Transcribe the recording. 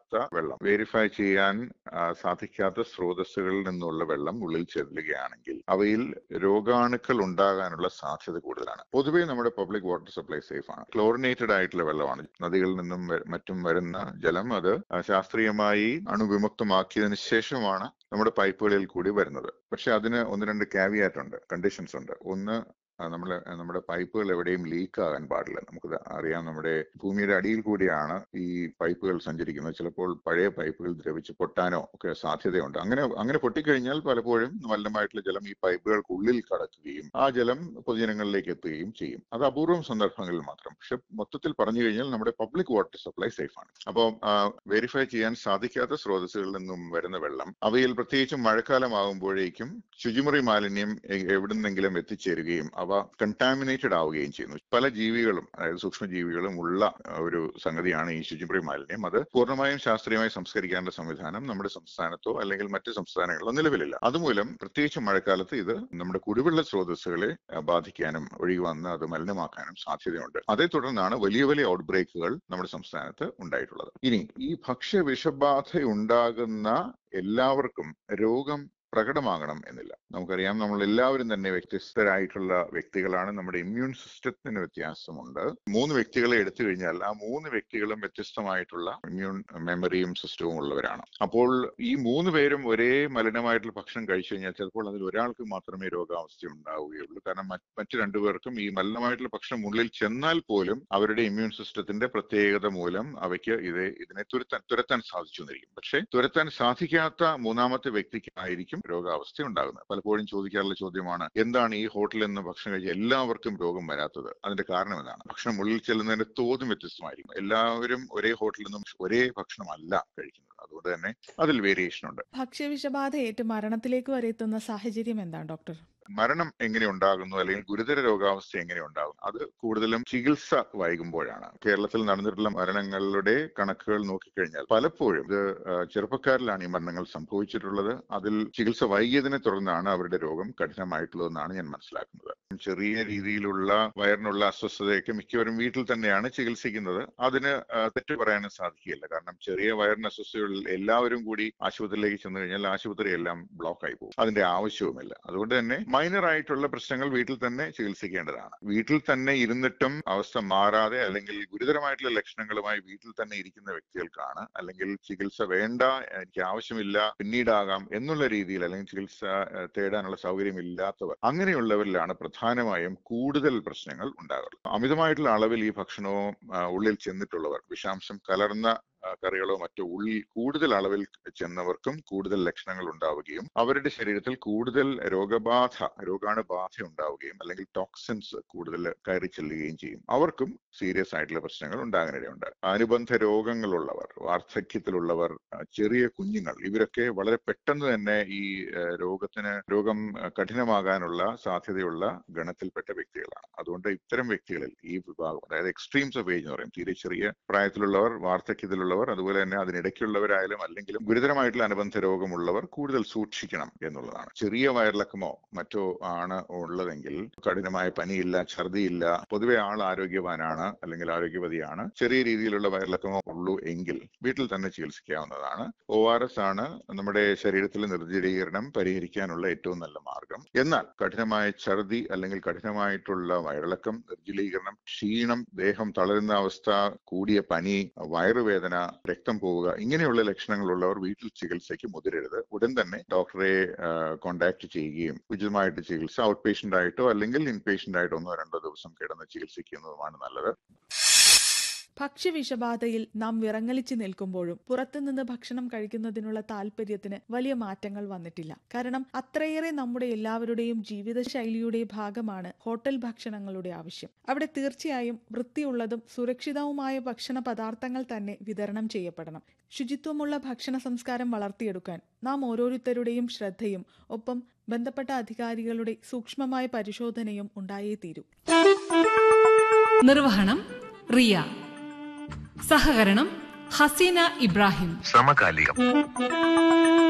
സാധിക്കാത്ത വെള്ളം വെരിഫൈ ചെയ്യാൻ ആ, സാധിക്കാത്ത സ്രോതസ്സുകളിൽ നിന്നുള്ള വെള്ളം ഉള്ളിൽ ചെല്ലുകയാണെങ്കിൽ അവയിൽ രോഗാണുക്കൾ ഉണ്ടാകാനുള്ള സാധ്യത കൂടുതലാണ് പൊതുവേ നമ്മുടെ പബ്ലിക് വാട്ടർ സപ്ലൈ സേഫ് ആണ് ക്ലോറിനേറ്റഡ് ആയിട്ടുള്ള വെള്ളമാണ് നദികളിൽ നിന്നും വ- മറ്റും വരുന്ന ജലം അത് ആ, ശാസ്ത്രീയമായി അണുവിമുക്തമാക്കിയതിനു ശേഷമാണ് നമ്മുടെ പൈപ്പുകളിൽ കൂടി വരുന്നത് പക്ഷെ അതിന് ഒന്ന് രണ്ട് കാവിയാറ്റ് ഉണ്ട് കണ്ടീഷൻസ് ഉണ്ട് ഒന്ന് നമ്മൾ നമ്മുടെ പൈപ്പുകൾ എവിടെയും ലീക്ക് ആകാൻ പാടില്ല നമുക്ക് അറിയാം നമ്മുടെ ഭൂമിയുടെ അടിയിൽ കൂടിയാണ് ഈ പൈപ്പുകൾ സഞ്ചരിക്കുന്നത് ചിലപ്പോൾ പഴയ പൈപ്പുകൾ ദ്രവിച്ച് പൊട്ടാനോ ഒക്കെ സാധ്യതയുണ്ട് അങ്ങനെ അങ്ങനെ പൊട്ടിക്കഴിഞ്ഞാൽ പലപ്പോഴും മലിനമായിട്ടുള്ള ജലം ഈ പൈപ്പുകൾക്കുള്ളിൽ കടക്കുകയും ആ ജലം പൊതുജനങ്ങളിലേക്ക് എത്തുകയും ചെയ്യും അത് അപൂർവം സന്ദർഭങ്ങളിൽ മാത്രം പക്ഷെ മൊത്തത്തിൽ പറഞ്ഞു കഴിഞ്ഞാൽ നമ്മുടെ പബ്ലിക് വാട്ടർ സപ്ലൈ സേഫ് ആണ് അപ്പോൾ വെരിഫൈ ചെയ്യാൻ സാധിക്കാത്ത സ്രോതസ്സുകളിൽ നിന്നും വരുന്ന വെള്ളം അവയിൽ പ്രത്യേകിച്ചും മഴക്കാലമാകുമ്പോഴേക്കും ശുചിമുറി മാലിന്യം എ- എവിടുന്നെങ്കിലും എത്തിച്ചേരുകയും അവ കണ്ടാമിനേറ്റഡ് ആവുകയും ചെയ്യുന്നു പല ജീവികളും അതായത് സൂക്ഷ്മജീവികളും ഉള്ള ആ, ഒരു സംഗതിയാണ് ഈ ശുചിമുറി മാലിന്യം അത് പൂർണ്ണമായും ശാസ്ത്രീയമായി സംസ്കരിക്കേണ്ട സംവിധാനം നമ്മുടെ സംസ്ഥാനത്തോ അല്ലെങ്കിൽ മറ്റ് സംസ്ഥാനങ്ങളിലോ നിലവിലില്ല അതുമൂലം പ്രത്യേകിച്ച് മഴക്കാലത്ത് ഇത് നമ്മുടെ കുടിവെള്ള സ്രോതസ്സുകളെ ആ, ബാധിക്കാനും ഒഴുകി വന്ന് അത് മലിനമാക്കാനും സാധ്യതയുണ്ട് അതേ തുടർന്നാണ് വലിയ വലിയ ഔട്ട് ബ്രേക്കുകൾ നമ്മുടെ സംസ്ഥാനത്ത് ഉണ്ടായിട്ടുള്ളത് ഇനി ഈ ഭക്ഷ്യ വിഷബാധ ഉണ്ടാകുന്ന എല്ലാവർക്കും രോഗം പ്രകടമാകണം എന്നില്ല നമുക്കറിയാം നമ്മൾ എല്ലാവരും തന്നെ വ്യത്യസ്തരായിട്ടുള്ള വ്യക്തികളാണ് നമ്മുടെ ഇമ്മ്യൂൺ സിസ്റ്റത്തിന് വ്യത്യാസമുണ്ട് മൂന്ന് വ്യക്തികളെ എടുത്തു കഴിഞ്ഞാൽ ആ മൂന്ന് വ്യക്തികളും വ്യത്യസ്തമായിട്ടുള്ള ഇമ്മ്യൂൺ മെമ്മറിയും സിസ്റ്റവും ഉള്ളവരാണ് അപ്പോൾ ഈ മൂന്ന് പേരും ഒരേ മലിനമായിട്ടുള്ള ഭക്ഷണം കഴിച്ചു കഴിഞ്ഞാൽ ചിലപ്പോൾ അതിൽ ഒരാൾക്ക് മാത്രമേ രോഗാവസ്ഥ ഉണ്ടാവുകയുള്ളൂ കാരണം മറ്റ് മറ്റു രണ്ടുപേർക്കും ഈ മലിനമായിട്ടുള്ള ഭക്ഷണം ഉള്ളിൽ ചെന്നാൽ പോലും അവരുടെ ഇമ്മ്യൂൺ സിസ്റ്റത്തിന്റെ പ്രത്യേകത മൂലം അവയ്ക്ക് ഇത് ഇതിനെ തുരത്താൻ തുരത്താൻ സാധിച്ചു എന്നിരിക്കും പക്ഷേ തുരത്താൻ സാധിക്കാത്ത മൂന്നാമത്തെ വ്യക്തിക്കായിരിക്കും രോഗാവസ്ഥ ഉണ്ടാകുന്നത് പലപ്പോഴും ചോദിക്കാറുള്ള ചോദ്യമാണ് എന്താണ് ഈ ഹോട്ടലിൽ നിന്ന് ഭക്ഷണം കഴിച്ച എല്ലാവർക്കും രോഗം വരാത്തത് അതിന്റെ കാരണം എന്താണ് ഭക്ഷണം ഉള്ളിൽ ചെല്ലുന്നതിന്റെ തോതും വ്യത്യസ്തമായിരിക്കും എല്ലാവരും ഒരേ ഹോട്ടലിൽ നിന്നും ഒരേ ഭക്ഷണമല്ല കഴിക്കുന്നത് അതുകൊണ്ട് തന്നെ അതിൽ വേരിയേഷൻ ഉണ്ട് ഭക്ഷ്യവിഷബാധ ഏറ്റ് മരണത്തിലേക്ക് വരെ എത്തുന്ന സാഹചര്യം എന്താണ് ഡോക്ടർ മരണം എങ്ങനെ ഉണ്ടാകുന്നു അല്ലെങ്കിൽ ഗുരുതര രോഗാവസ്ഥ എങ്ങനെ ഉണ്ടാകും അത് കൂടുതലും ചികിത്സ വൈകുമ്പോഴാണ് കേരളത്തിൽ നടന്നിട്ടുള്ള മരണങ്ങളുടെ കണക്കുകൾ നോക്കിക്കഴിഞ്ഞാൽ പലപ്പോഴും ഇത് ആ, ചെറുപ്പക്കാരിലാണ് ഈ മരണങ്ങൾ സംഭവിച്ചിട്ടുള്ളത് അതിൽ ചികിത്സ വൈകിയതിനെ തുടർന്നാണ് അവരുടെ രോഗം കഠിനമായിട്ടുള്ളതെന്നാണ് ഞാൻ മനസ്സിലാക്കുന്നത് ചെറിയ രീതിയിലുള്ള വയറിനുള്ള അസ്വസ്ഥതയൊക്കെ മിക്കവരും വീട്ടിൽ തന്നെയാണ് ചികിത്സിക്കുന്നത് അതിന് ആ, തെറ്റ് പറയാനും സാധിക്കില്ല കാരണം ചെറിയ വയറിന് അസ്വസ്ഥതകളിൽ എല്ലാവരും കൂടി ആശുപത്രിയിലേക്ക് ചെന്ന് കഴിഞ്ഞാൽ ആശുപത്രി എല്ലാം ബ്ലോക്ക് ആയി പോകും അതിന്റെ ആവശ്യവുമില്ല അതുകൊണ്ട് തന്നെ മൈനർ ആയിട്ടുള്ള പ്രശ്നങ്ങൾ വീട്ടിൽ തന്നെ ചികിത്സിക്കേണ്ടതാണ് വീട്ടിൽ തന്നെ ഇരുന്നിട്ടും അവസ്ഥ മാറാതെ അല്ലെങ്കിൽ ഗുരുതരമായിട്ടുള്ള ലക്ഷണങ്ങളുമായി വീട്ടിൽ തന്നെ ഇരിക്കുന്ന വ്യക്തികൾക്കാണ് അല്ലെങ്കിൽ ചികിത്സ വേണ്ട എനിക്ക് ആവശ്യമില്ല പിന്നീടാകാം എന്നുള്ള രീതിയിൽ അല്ലെങ്കിൽ ചികിത്സ ഏഹ്, തേടാനുള്ള സൗകര്യം ഇല്ലാത്തവർ അങ്ങനെയുള്ളവരിലാണ് പ്രധാനമായും കൂടുതൽ പ്രശ്നങ്ങൾ ഉണ്ടാകുന്നത് അമിതമായിട്ടുള്ള അളവിൽ ഈ ഭക്ഷണവും ആ, ഉള്ളിൽ ചെന്നിട്ടുള്ളവർ വിഷാംശം കലർന്ന ആ, കറികളോ മറ്റോ ഉള്ളിൽ കൂടുതൽ അളവിൽ ചെന്നവർക്കും കൂടുതൽ ലക്ഷണങ്ങൾ ഉണ്ടാവുകയും അവരുടെ ശരീരത്തിൽ കൂടുതൽ രോഗബാധ രോഗാണുബാധ ഉണ്ടാവുകയും അല്ലെങ്കിൽ ടോക്സിൻസ് കൂടുതൽ കയറി ചെല്ലുകയും ചെയ്യും അവർക്കും സീരിയസ് ആയിട്ടുള്ള പ്രശ്നങ്ങൾ ഉണ്ടാകാനിടയുണ്ട് അനുബന്ധ രോഗങ്ങളുള്ളവർ വാർദ്ധക്യത്തിലുള്ളവർ ആ, ചെറിയ കുഞ്ഞുങ്ങൾ ഇവരൊക്കെ വളരെ പെട്ടെന്ന് തന്നെ ഈ ആ, രോഗത്തിന് രോഗം ആ, കഠിനമാകാനുള്ള സാധ്യതയുള്ള ഗണത്തിൽപ്പെട്ട വ്യക്തികളാണ് അതുകൊണ്ട് ഇത്തരം വ്യക്തികളിൽ ഈ വിഭാഗം അതായത് എക്സ്ട്രീംസ് ഓഫ് ഏജ് എന്ന് പറയും തീരെ ചെറിയ പ്രായത്തിലുള്ളവർ വാർദ്ധക്യത്തിലുള്ളവർ അതുപോലെ തന്നെ അതിനിടയ്ക്കുള്ളവരായാലും അല്ലെങ്കിലും ഗുരുതരമായിട്ടുള്ള അനുബന്ധ രോഗമുള്ളവർ കൂടുതൽ സൂക്ഷിക്കണം എന്നുള്ളതാണ് ചെറിയ വയറിളക്കമോ മറ്റോ ആണ് ഉള്ളതെങ്കിൽ കഠിനമായ പനിയില്ല ഛർദിയില്ല പൊതുവെ ആൾ ആരോഗ്യവാനാണ് അല്ലെങ്കിൽ ആരോഗ്യവതിയാണ് ചെറിയ രീതിയിലുള്ള വയറിളക്കമോ ഉള്ളൂ എങ്കിൽ വീട്ടിൽ തന്നെ ചികിത്സിക്കാവുന്നതാണ് ഒ ആർ എസ് ആണ് നമ്മുടെ ശരീരത്തിലെ നിർജ്ജലീകരണം പരിഹരിക്കാനുള്ള ഏറ്റവും നല്ല മാർഗം എന്നാൽ കഠിനമായ ഛർദി അല്ലെങ്കിൽ കഠിനമായിട്ടുള്ള വയറിളക്കം നിർജ്ജലീകരണം ക്ഷീണം ദേഹം തളരുന്ന അവസ്ഥ കൂടിയ പനി വയറുവേദന രക്തം പോവുക ഇങ്ങനെയുള്ള ലക്ഷണങ്ങളുള്ളവർ വീട്ടിൽ ചികിത്സയ്ക്ക് മുതിരരുത് ഉടൻ തന്നെ ഡോക്ടറെ കോണ്ടാക്ട് ചെയ്യുകയും ഉചിതമായിട്ട് ചികിത്സ ഔട്ട് പേഷ്യന്റ് ആയിട്ടോ അല്ലെങ്കിൽ ഇൻ പേഷ്യന്റ് ആയിട്ടോ ഒന്നോ രണ്ടോ ദിവസം കിടന്ന് ചികിത്സിക്കുന്നതുമാണ് നല്ലത് ഭക്ഷ്യവിഷബാധയിൽ നാം വിറങ്ങലിച്ചു നിൽക്കുമ്പോഴും പുറത്തുനിന്ന് ഭക്ഷണം കഴിക്കുന്നതിനുള്ള താല്പര്യത്തിന് വലിയ മാറ്റങ്ങൾ വന്നിട്ടില്ല കാരണം അത്രയേറെ നമ്മുടെ എല്ലാവരുടെയും ജീവിതശൈലിയുടെ ഭാഗമാണ് ഹോട്ടൽ ഭക്ഷണങ്ങളുടെ ആവശ്യം അവിടെ തീർച്ചയായും വൃത്തിയുള്ളതും സുരക്ഷിതവുമായ ഭക്ഷണ പദാർത്ഥങ്ങൾ തന്നെ വിതരണം ചെയ്യപ്പെടണം ശുചിത്വമുള്ള ഭക്ഷണ സംസ്കാരം വളർത്തിയെടുക്കാൻ നാം ഓരോരുത്തരുടെയും ശ്രദ്ധയും ഒപ്പം ബന്ധപ്പെട്ട അധികാരികളുടെ സൂക്ഷ്മമായ പരിശോധനയും ഉണ്ടായേ തീരൂ നിർവഹണം റിയ സഹകരണം ഹസീന ഇബ്രാഹിം സമകാലികം